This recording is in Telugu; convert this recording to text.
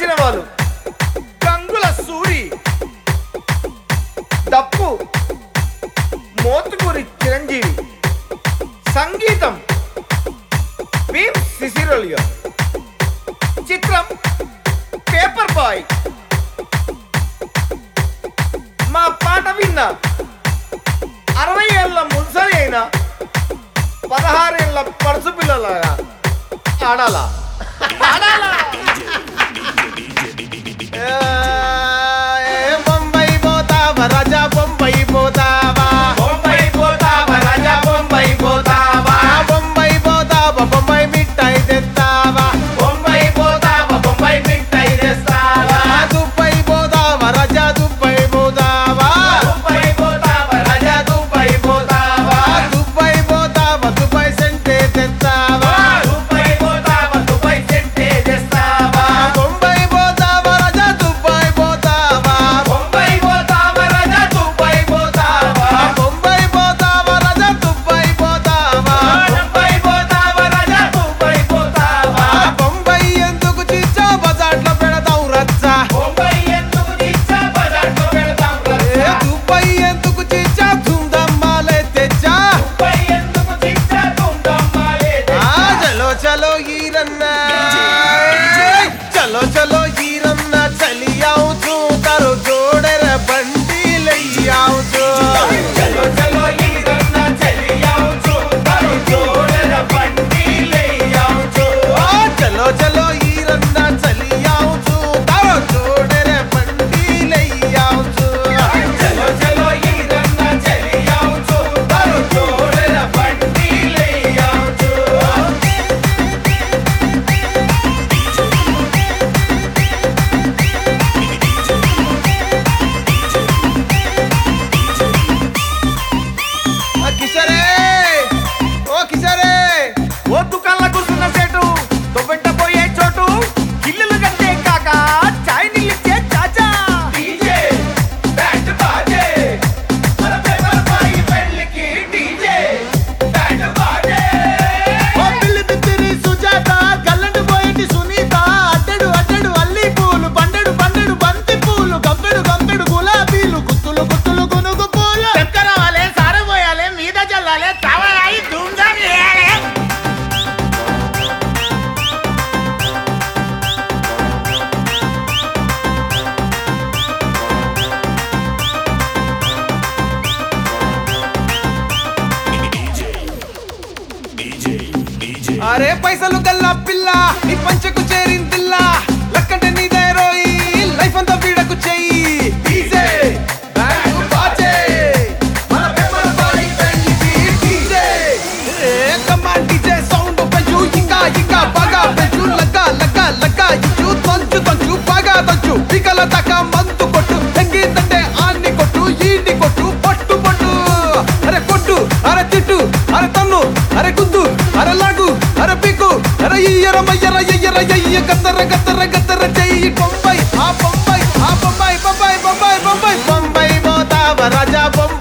రాసిన వాళ్ళు గంగుల సూరి దప్పు మోతుకూరి చిరంజీవి సంగీతం భీమ్ సిసిరోలియో చిత్రం పేపర్ బాయ్ మా పాట విన్న అరవై ఏళ్ళ మున్సరి అయిన పదహారేళ్ళ పడుసు పిల్లలాగా ఆడాలా ఆడాలా ఏ బొంబాయి పోతావా రాజా బొంబాయి పోతావా బొంబాయి పోతావా రాజా బొంబాయి పోతావా బొంబాయి పోతావా బొంబాయి మిఠాయి తెస్తావా బొంబాయి పోతావా బొంబాయి మిఠాయి తెస్తావా దుబాయ్ పోతావా రాజా దుబాయ్ పోతావా దుబాయ్ పోతావా రాజా దుబాయ్ పోతావా దుబాయ్ పోతావా దుబాయ్ సెంటే తెస్తావా దుబాయ్ పోతావా దుబాయ్ సెంటే తెస్తావా బొంబాయి పోతావా రాజా దుబాయ్ పోతావా బొంబాయి పోతావా రాజా దుబాయ్ పోతావా బొంబాయి పోతావా రాజా దుబాయ్ పోతావా బొంబాయి పోతావా రాజా దుబాయ్ పోతావా బొంబాయి ఎందుకు చిచ్చా బజార్లో పెడతావు రచ్చా బొంబాయి ఎందుకు తీసా బజార్లో పెడతాం ఏ రచ్చా దుబాయ్ ఎందుకు చిచ్చా ధూమ్ధమ్మాలే తెచ్చా దుబాయ్ ఎందుకు తీసా దుండమ్మాలే ఆ చలో చలో ఈరన్న చలో చలో ఈరన్న చలియావు చూతారు జోడెర బండి లయ్యావు చలో చలో ఈరన్న చెలియావు చూతారు జోడెర బండి లేయావు చూ చలో చలో ఈరన్న చలియావు చూతారు జోడెర బండి లయ్యావు చలో చలో ఈరన్న చెలియావు చూతారు జోడెర బండి లేయావు చూ కిషరే ఓ కిషరే ఓ దుకాణంలో కూర్చున్న సేటు దువ్వెంట పోయే చోటు ఇల్లులు కట్టే కాక చాయ్ నీళ్ళిచ్చే చాచా డీజే బ్యాండ్ బాజే మన పేపర్ బాయ్ పెళ్ళికి డీజే బ్యాండ్ బాజే ఓ పిల్లి బిత్తిరి సుజాత గల్లండు పోయేటి సునీత అడ్డడు అడ్డడు అల్లి పూలు పండెడు పండెడు బంతి పూలు గంపెడు గంపెడు గులాబీలు గుత్తులు గుత్తులు గునుగు పూలు చక్కరవాలే సారబోయాలే మీద చల్లాలే కావాలి ధూమ్ధాం చేయాలి అరే పైసలు గల్లా పిల్ల నీ పంచకు చేరిందిల్లా లక్కంటే నీదే రోయి లైఫ్ అంతా వీడకు చెయ్యి డీజే బ్యాండ్ బాజే మన పేపర్ బాయ్ పెళ్ళికి డీజే ఏ కమాన్ డీజే సౌండ్ పెంచు ఇంకా ఇంకా బాగా పెంచు లగ్గ లగ్గ లగ్గ ఇచ్చు తంచు తంచు బాగా తంచు పికల దాకా మందు కొట్టు సంగీతంటే ఆన్ని కొట్టు ఈన్ని కొట్టు పట్టు పట్టు అరే కొట్టు అరే తిట్టు అరే తన్ను అరే గుద్దు అరే లాగు అరే పీకు అరే ఇయ్యర మయ్యర ఎయ్యర ఎయ్య గద్దర గద్దర గద్దర చెయ్యి బొంబాయి ఆ బొంబాయి ఆ బొంబాయి బొంబాయి బొంబాయి బొంబాయి బొంబాయి పోతావా రాజా బొంబాయి